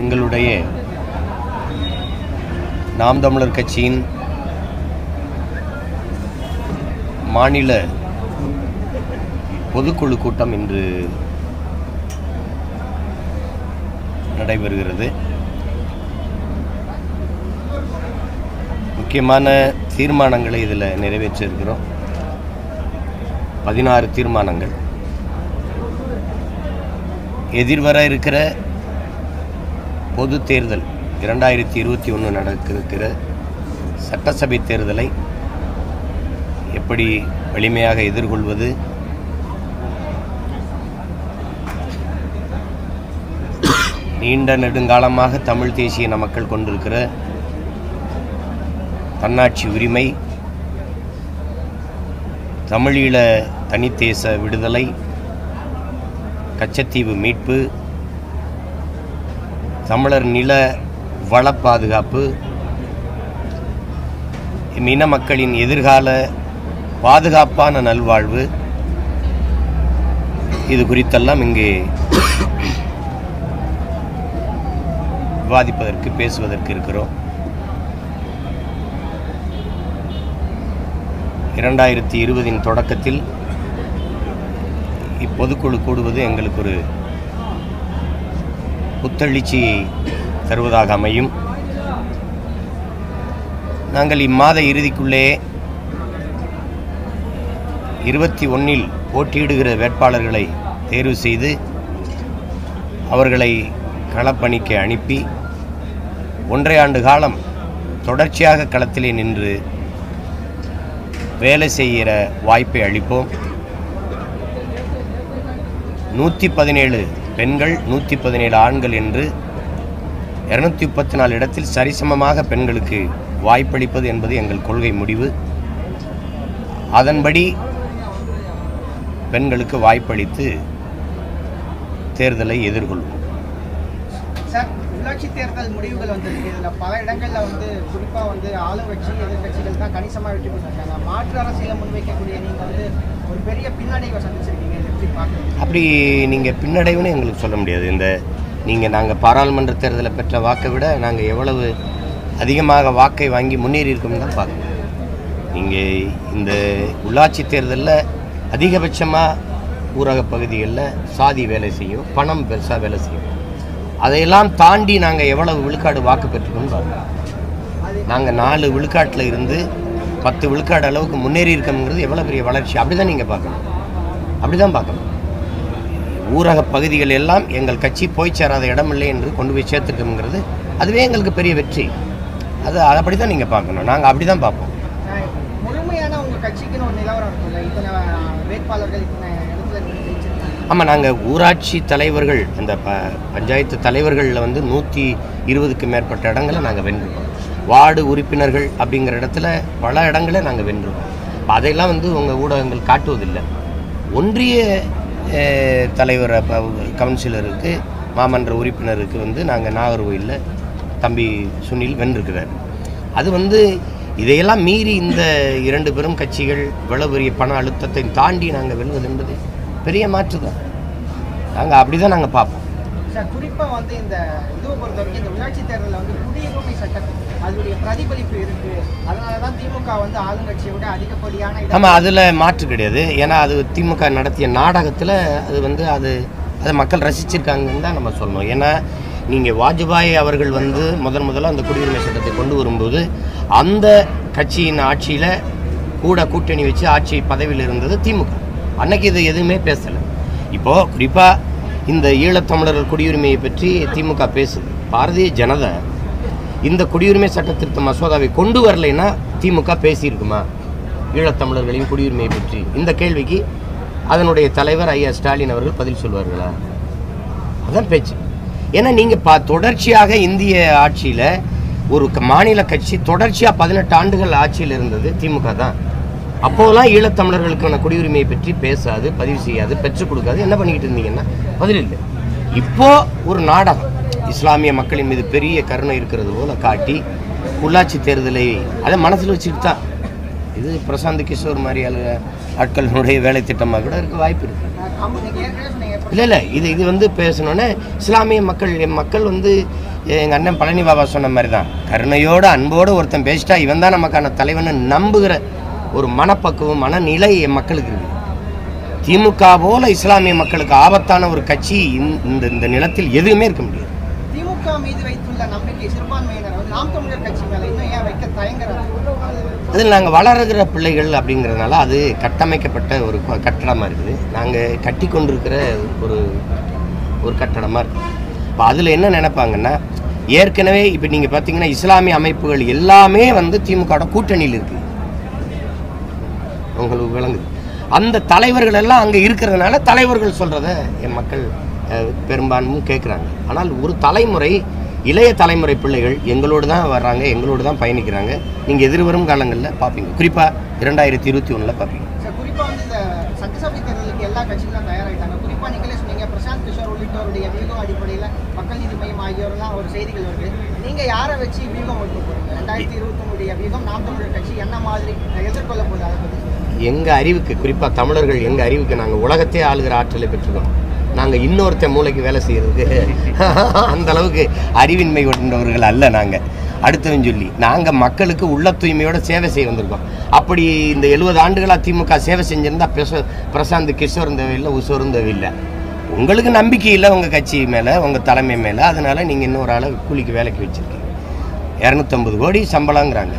எங்களுடைய நாம் தமிழர் கட்சியின் மாநில பொதுக்குழு கூட்டம் இன்று நடைபெறுகிறது முக்கியமான தீர்மானங்களை இதில் நிறைவேற்றியிருக்கிறோம் பதினாறு தீர்மானங்கள் எதிர்வர இருக்கிற பொது தேர்தல் இரண்டாயிரத்தி இருபத்தி ஒன்று நடக்க இருக்கிற சட்டசபை தேர்தலை எப்படி வலிமையாக எதிர்கொள்வது நீண்ட நெடுங்காலமாக தமிழ் தேசிய இன மக்கள் கொண்டிருக்கிற தன்னாட்சி உரிமை தமிழீழ தனித்தேச விடுதலை கச்சத்தீவு மீட்பு தமிழர் நில வள பாதுகாப்பு இன மக்களின் எதிர்கால பாதுகாப்பான நல்வாழ்வு இது குறித்தெல்லாம் இங்கே விவாதிப்பதற்கு பேசுவதற்கு இருக்கிறோம் இரண்டாயிரத்தி இருபதின் தொடக்கத்தில் இப்பொதுக்குழு கூடுவது எங்களுக்கு ஒரு புத்தெழுச்சியை தருவதாக அமையும் நாங்கள் இம்மாத இறுதிக்குள்ளே இருபத்தி ஒன்றில் போட்டியிடுகிற வேட்பாளர்களை தேர்வு செய்து அவர்களை களப்பணிக்கு அனுப்பி ஒன்றை ஆண்டு காலம் தொடர்ச்சியாக களத்திலே நின்று வேலை செய்கிற வாய்ப்பை அளிப்போம் நூற்றி பதினேழு பெண்கள் நூற்றி பதினேழு ஆண்கள் என்று இரநூத்தி முப்பத்தி நாலு இடத்தில் சரிசமமாக பெண்களுக்கு வாய்ப்பளிப்பது என்பது எங்கள் கொள்கை முடிவு அதன்படி பெண்களுக்கு வாய்ப்பளித்து தேர்தலை எதிர்கொள்வோம் சார் உள்ளாட்சி தேர்தல் முடிவுகள் வந்திருக்கு இதில் பல இடங்களில் வந்து குறிப்பாக வந்து ஆளுங்கட்சி எதிர்கட்சிகள் தான் கணிசமாக வெற்றி பெற்றிருக்காங்க மாற்று அரசியலை முன்வைக்கக்கூடிய நீங்கள் வந்து ஒரு பெரிய பின்னடைவை சந்திச்சிருக்கீங்க இதை எப்படி பார்க்குறீங்க அப்படி நீங்கள் பின்னடைவுன்னு எங்களுக்கு சொல்ல முடியாது இந்த நீங்கள் நாங்கள் பாராளுமன்ற தேர்தலை பெற்ற வாக்கை விட நாங்கள் எவ்வளவு அதிகமாக வாக்கை வாங்கி முன்னேறி இருக்கோம்னு தான் பார்க்கணும் நீங்கள் இந்த உள்ளாட்சி தேர்தலில் அதிகபட்சமாக ஊரக பகுதிகளில் சாதி வேலை செய்யும் பணம் பெருசாக வேலை செய்யும் அதையெல்லாம் தாண்டி நாங்கள் எவ்வளவு விழுக்காடு வாக்கு பெற்றுக்கோன்னு பார்க்கணும் அது நாங்கள் நாலு விழுக்காட்டில் இருந்து பத்து விழுக்காடு அளவுக்கு முன்னேறி இருக்கோங்கிறது எவ்வளோ பெரிய வளர்ச்சி அப்படி தான் நீங்கள் பார்க்கணும் அப்படி தான் பார்க்கணும் ஊரக பகுதிகள் எல்லாம் எங்கள் கட்சி போய் சேராத இடமில்லை என்று கொண்டு போய் சேர்த்துருக்கோங்கிறது அதுவே எங்களுக்கு பெரிய வெற்றி அது அப்படி தான் நீங்கள் பார்க்கணும் நாங்கள் அப்படி தான் பார்ப்போம் அஹ், முழுமையான உங்கள் கட்சிக்குன்னு ஒரு நிலவரம் இருக்குல்ல இத்தனை வேட்பாளர்கள் இத்தனை இடத்துல நின்று ஜெயிச்சிருக்காங்க ஆமாம் நாங்கள் ஊராட்சி தலைவர்கள் அந்த ப பஞ்சாயத்து தலைவர்களில் வந்து நூற்றி இருபதுக்கு மேற்பட்ட இடங்களை நாங்கள் வென்றிருக்கோம் வார்டு உறுப்பினர்கள் அப்படிங்கிற இடத்துல பல இடங்களை நாங்கள் வென்றிருக்கோம் அப்ப அதையெல்லாம் வந்து உங்கள் ஊடகங்கள் காட்டுவதில்லை ஒன்றிய அஹ், தலைவர் அப்ப கவுன்சிலருக்கு மாமன்ற உறுப்பினருக்கு வந்து நாங்கள் நாகர்கோயிலில் தம்பி சுனில் வென்றிருக்கிறார் அது வந்து இதையெல்லாம் மீறி இந்த இரண்டு பெரும் கட்சிகள் இவ்வளவு பெரிய பண அழுத்தத்தை தாண்டி நாங்கள் வெல்வது என்பது பெரிய மாற்று தான் நாங்கள் அப்படி தான் நாங்கள் பார்ப்போம் சார் குறிப்பாக வந்து இந்த இதுவை பொறுத்த வரைக்கும் இந்த உள்ளாட்சி தேர்தலில் வந்து குடியுரிமை சட்டம் அதனுடைய பிரதிபலிப்பு இருக்கு அதனால தான் திமுக வந்து ஆளுங்கட்சியை விட அதிகப்படியான இடம் ஆமாம் அதில் மாற்று கிடையாது ஏன்னா அது திமுக நடத்திய நாடகத்தில் அது வந்து அது அதை மக்கள் ரசிச்சிருக்காங்கன்னு தான் நம்ம சொல்லணும் ஏன்னா நீங்கள் வாஜ்பாய் அவர்கள் வந்து முதன் முதல்ல அந்த குடியுரிமை சட்டத்தை கொண்டு வரும்போது அந்த கட்சியின் ஆட்சியில் கூட கூட்டணி வச்சு ஆட்சி பதவியில் இருந்தது திமுக அன்னைக்கு இது எதுவுமே பேசலை இப்போது குறிப்பாக இந்த ஈழத்தமிழர்கள் குடியுரிமையை பற்றி திமுக பேசுது பாரதிய ஜனதா இந்த குடியுரிமை சட்ட திருத்த மசோதாவை கொண்டு வரலைன்னா திமுக பேசியிருக்குமா ஈழத்தமிழர்களின் குடியுரிமையை பற்றி இந்த கேள்விக்கு அதனுடைய தலைவர் ஐயா ஸ்டாலின் அவர்கள் பதில் சொல்வார்களா அதான் பேச்சு ஏன்னா நீங்கள் பா தொடர்ச்சியாக இந்திய ஆட்சியில் ஒரு க- மாநில கட்சி தொடர்ச்சியாக பதினெட்டு ஆண்டுகள் ஆட்சியில் இருந்தது திமுக தான் அப்போதெல்லாம் ஈழத்தமிழர்களுக்கான குடியுரிமையை பற்றி பேசாது பதிவு செய்யாது பெற்றுக் கொடுக்காது என்ன பண்ணிக்கிட்டு இருந்தீங்கன்னா பதில் இல்லை இப்போ ஒரு நாடகம் இஸ்லாமிய மக்களின் மீது பெரிய கருணை இருக்கிறது போல காட்டி உள்ளாட்சி தேர்தலை அதை மனசில் வச்சுட்டு தான் இது பிரசாந்த் கிஷோர் மாதிரி ஆளு- ஆட்களினுடைய வேலை திட்டமாக கூட இருக்க வாய்ப்பு இருக்குது அஹ், கம்மு- நீங்க ஏற்கனவே சொன்னீங்க இல்லை இல்லை இது இது வந்து பேசணுன்னே இஸ்லாமிய மக்கள் எம் மக்கள் வந்து எங்கள் அண்ணன் பழனி பாபா சொன்ன மாதிரி தான் கருணையோடு அன்போடு ஒருத்தன் பேசிட்டா இவன் தான் நமக்கான தலைவன்னு நம்புகிற ஒரு மனப்பக்குவம் மனநிலை என் மக்களுக்கு இருக்குது திமுக போல இஸ்லாமிய மக்களுக்கு ஆபத்தான ஒரு கட்சி இந்த- இந்த இந்த நிலத்தில் எதுவுமே இருக்க முடியாது திமுக மீது வைத்துள்ள நம்பிக்கை சிறுபான்மையினர் வந்து நாம் தமிழர் கட்சி மேல இன்னும் ஏன் வைக்க தயங்குறாங்க அதில் நாங்கள் வளருகிற பிள்ளைகள் அப்படிங்கிறதுனால அது கட்டமைக்கப்பட்ட ஒரு க- கட்டடமா இருக்குது நாங்கள் கட்டி கொண்டிருக்கிற ஒரு ஒரு கட்டடமாக இருக்குது இப்போ அதில் என்ன நினைப்பாங்கன்னா ஏற்கனவே இப்போ நீங்கள் பார்த்தீங்கன்னா இஸ்லாமிய அமைப்புகள் எல்லாமே வந்து திமுகவோட கூட்டணியில் இருக்குது உங்களுக்கு விளங்குது அந்த தலைவர்கள் எல்லாம் அங்கே இருக்கிறதுனால தலைவர்கள் சொல்கிறத என் மக்கள் அஹ், பெரும்பான்மையும் கேட்குறாங்க ஆனால் ஒரு தலைமுறை இளைய தலைமுறை பிள்ளைகள் எங்களோடு தான் வர்றாங்க எங்களோடு தான் பயணிக்கிறாங்க நீங்கள் எதிர்வரும் காலங்களில் பார்ப்பீங்க குறிப்பாக இரண்டாயிரத்தி இருபத்தி ஒன்றில் பார்ப்பீங்க சார் குறிப்பா வந்து இந்த சட்டசபை தேர்தலுக்கு எல்லா கட்சிகளும் தயாராயிட்டாங்க குறிப்பா நீங்களே சொன்னீங்க பிரசாந்த் கிஷோர் உள்ளிட்டோருடைய வியூகம் அடிப்படையில் மக்கள் நீதி மையம் ஆகியோரெல்லாம் ஒரு செய்திகள் வருது நீங்க யாரை வச்சு வியூகம் வைக்க போறீங்க ரெண்டாயிரத்தி இருபத்தொன்னுடைய வியூகம் நாம் தமிழர் கட்சி என்ன மாதிரி எதிர்கொள்ள போகுது அதை பத்தி சொல்லுங்க. எங்கள் அறிவுக்கு குறிப்பாக தமிழர்கள் எங்கள் அறிவுக்கு நாங்கள் உலகத்தையே ஆளுகிற ஆற்றலை பெற்றுக்கோம் நாங்கள் இன்னொருத்த மூளைக்கு வேலை செய்கிறதுக்கு அந்த அளவுக்கு அறிவின்மை கொண்டவர்கள் அல்ல நாங்கள் அடுத்தவன் சொல்லி நாங்கள் மக்களுக்கு உள்ள தூய்மையோட சேவை செய்ய வந்திருக்கோம் அப்படி இந்த எழுபது ஆண்டுகளாக திமுக சேவை செஞ்சிருந்தா பிரச பிரசாந்த் கிஷோரும் தேவையில்லை உசோரும் தேவையில்லை உங்களுக்கு நம்பிக்கை இல்லை உங்கள் கட்சி மேலே உங்கள் தலைமை மேலே அதனால் நீங்கள் இன்னொரு ஆளை கூலிக்கு வேலைக்கு வச்சுருக்கீங்க இரநூத்தம்பது கோடி சம்பளங்கிறாங்க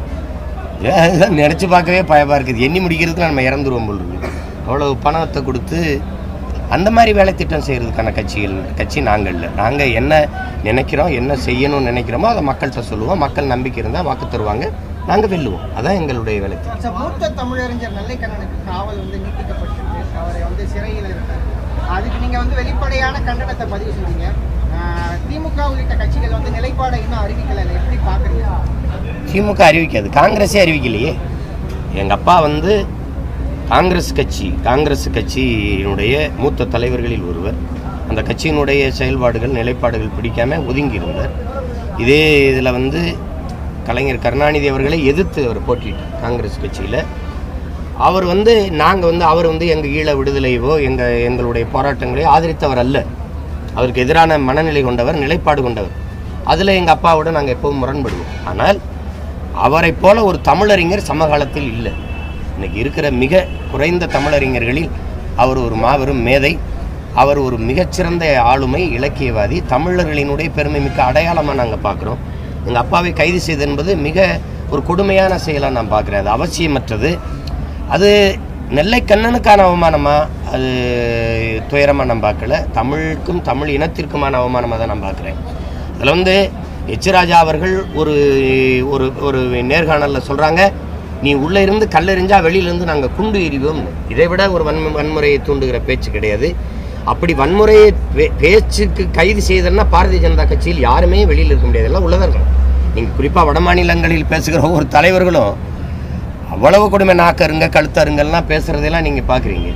நினச்சி பார்க்கவே பயமாக இருக்குது எண்ணி முடிக்கிறதுக்கு நம்ம இறந்துருவோம் போல் இருக்கு அவ்வளோ பணத்தை கொடுத்து அந்த மாதிரி வேலை திட்டம் செய்கிறதுக்கான கட்சிகள் கட்சி நாங்கள் இல்லை நாங்கள் என்ன நினைக்கிறோம் என்ன செய்யணும்னு நினைக்கிறோமோ அதை மக்கள்கிட்ட சொல்லுவோம் மக்கள் நம்பிக்கை இருந்தால் வாக்கு தருவாங்க நாங்கள் வெல்லுவோம் அதான் எங்களுடைய வேலை திட்டம் சார் மூத்த தமிழறிஞர் நெல்லைக்கண்ணனுக்கு காவல் வந்து நீட்டிக்கப்பட்டிருக்கு அவரை வந்து சிறையில் இருக்காரு அதுக்கு நீங்க வந்து வெளிப்படையான கண்டனத்தை பதிவு செஞ்சீங்க ஆஹ் திமுக உள்ளிட்ட கட்சிகள் வந்து நிலைப்பாடை இன்னும் அறிவிக்கல இல்லை. எப்படி பாக்குறீங்க திமுக அறிவிக்காது காங்கிரஸே அறிவிக்கலையே எங்கள் அப்பா வந்து காங்கிரஸ் கட்சி காங்கிரஸ் கட்சியினுடைய மூத்த தலைவர்களில் ஒருவர் அந்த கட்சியினுடைய செயல்பாடுகள் நிலைப்பாடுகள் பிடிக்காம ஒதுங்கி இருந்தார் இதே இதில் வந்து கலைஞர் கருணாநிதி அவர்களை எதிர்த்து அவர் போட்டிட்டார் காங்கிரஸ் கட்சியில் அவர் வந்து நாங்கள் வந்து அவர் வந்து எங்கள் ஈழ விடுதலையவோ எங்கள் எங்களுடைய போராட்டங்களையோ ஆதரித்தவர் அல்ல அவருக்கு எதிரான மனநிலை கொண்டவர் நிலைப்பாடு கொண்டவர் அதில் எங்கள் அப்பாவோட நாங்கள் எப்பவும் முரண்படுவோம் ஆனால் அவரைப் போல ஒரு தமிழறிஞர் சமகாலத்தில் இல்லை இன்னைக்கு இருக்கிற மிக குறைந்த தமிழறிஞர்களில் அவர் ஒரு மாபெரும் மேதை அவர் ஒரு மிகச்சிறந்த ஆளுமை இலக்கியவாதி தமிழர்களினுடைய பெருமை மிக்க அடையாளமாக நாங்கள் பார்க்குறோம் எங்கள் அப்பாவை கைது செய்தது என்பது மிக ஒரு கொடுமையான செயலாக நான் பார்க்குறேன் அது அவசியமற்றது அது நெல்லை கண்ணனுக்கான அவமானமா அது துயரமாக நான் பார்க்கல தமிழுக்கும் தமிழ் இனத்திற்குமான அவமானமாக தான் நான் பார்க்குறேன் அதில் வந்து எச் ராஜா அவர்கள் ஒரு ஒரு ஒரு நேர்காணலில் சொல்கிறாங்க நீ உள்ளே இருந்து கல்லெறிஞ்சா வெளியிலேருந்து நாங்கள் குண்டு எறிவோம் இதை விட ஒரு வன்ம வன்முறையை தூண்டுகிற பேச்சு கிடையாது அப்படி வன்முறையை பே- பேச்சுக்கு கைது செய்தன்னா பாரதிய ஜனதா கட்சியில் யாருமே வெளியில் இருக்க முடியாது எல்லாம் உள்ளதான் இருக்கணும் நீங்கள் குறிப்பாக வட மாநிலங்களில் பேசுகிற ஒவ்வொரு தலைவர்களும் அவ்வளவு கொடுமை நாக்கருங்க கழுத்தருங்கெல்லாம் பேசுகிறதெல்லாம் நீங்கள் பார்க்குறீங்க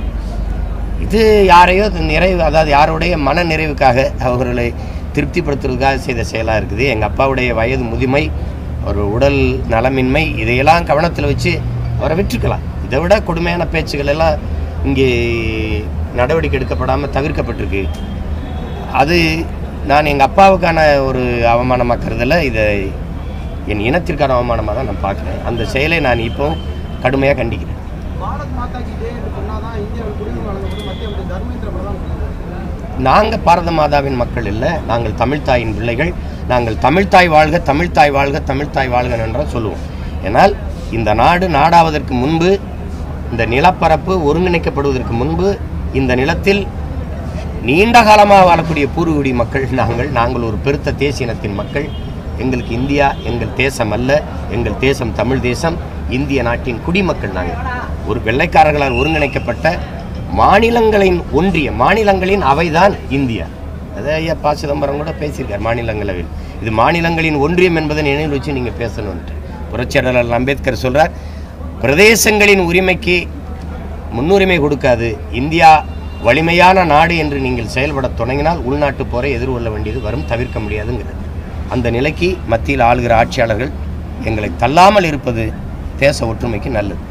இது யாரையோ நிறைவு அதாவது யாருடைய மன நிறைவுக்காக அவர்களை திருப்திப்படுத்துறதுக்காக செய்த செயலாக இருக்குது எங்கள் அப்பாவுடைய வயது முதுமை ஒரு உடல் நலமின்மை இதையெல்லாம் கவனத்தில் வச்சு அவரை விட்டுருக்கலாம் இதை விட கொடுமையான பேச்சுகள் எல்லாம் இங்கே நடவடிக்கை எடுக்கப்படாமல் தவிர்க்கப்பட்டிருக்கு அது நான் எங்கள் அப்பாவுக்கான ஒரு அவமானமாக கருதலை இதை என் இனத்திற்கான அவமானமாக தான் நான் பார்க்குறேன் அந்த செயலை நான் இப்போ கடுமையாக கண்டிக்கிறேன் பாரத் மாதா கி ஜெய் என்று சொன்னாதான் இந்தியாவில் குடியுரிமை வழங்கப்படும் மத்திய அமைச்சர் தர்மேந்திர பிரதான் சொன்னார். நாங்கள் பாரத மாதாவின் மக்கள் இல்லை நாங்கள் தமிழ்த்தாயின் பிள்ளைகள் நாங்கள் தமிழ்த்தாய் வாழ்க தமிழ்த்தாய் வாழ்க தமிழ்த்தாய் வாழ்க என்ற சொல்லுவோம் ஏனால் இந்த நாடு நாடாவதற்கு முன்பு இந்த நிலப்பரப்பு ஒருங்கிணைக்கப்படுவதற்கு முன்பு இந்த நிலத்தில் நீண்ட காலமாக வாழக்கூடிய பூர்வகுடி மக்கள் நாங்கள் நாங்கள் ஒரு பெருத்த தேசிய இனத்தின் மக்கள் எங்களுக்கு இந்தியா எங்கள் தேசம் அல்ல எங்கள் தேசம் தமிழ் தேசம் இந்திய நாட்டின் குடிமக்கள் நாங்கள் ஒரு வெள்ளைக்காரர்களால் ஒருங்கிணைக்கப்பட்ட மாநிலங்களின் ஒன்றிய மாநிலங்களின் அவைதான் இந்தியா அதை ஐயா ப சிதம்பரம் கூட பேசியிருக்கார் மாநிலங்களவையில் இது மாநிலங்களின் ஒன்றியம் என்பதை நினைவில் வச்சு நீங்கள் பேசணுன்ட்டு புரட்சியாளர் அம்பேத்கர் சொல்றார் பிரதேசங்களின் உரிமைக்கு முன்னுரிமை கொடுக்காது இந்தியா வலிமையான நாடு என்று நீங்கள் செயல்படத் தொடங்கினால் உள்நாட்டு போரை எதிர்கொள்ள வேண்டியது வரும் தவிர்க்க முடியாதுங்கிறது அந்த நிலைக்கு மத்தியில் ஆளுகிற ஆட்சியாளர்கள் எங்களை தள்ளாமல் இருப்பது தேச ஒற்றுமைக்கு நல்லது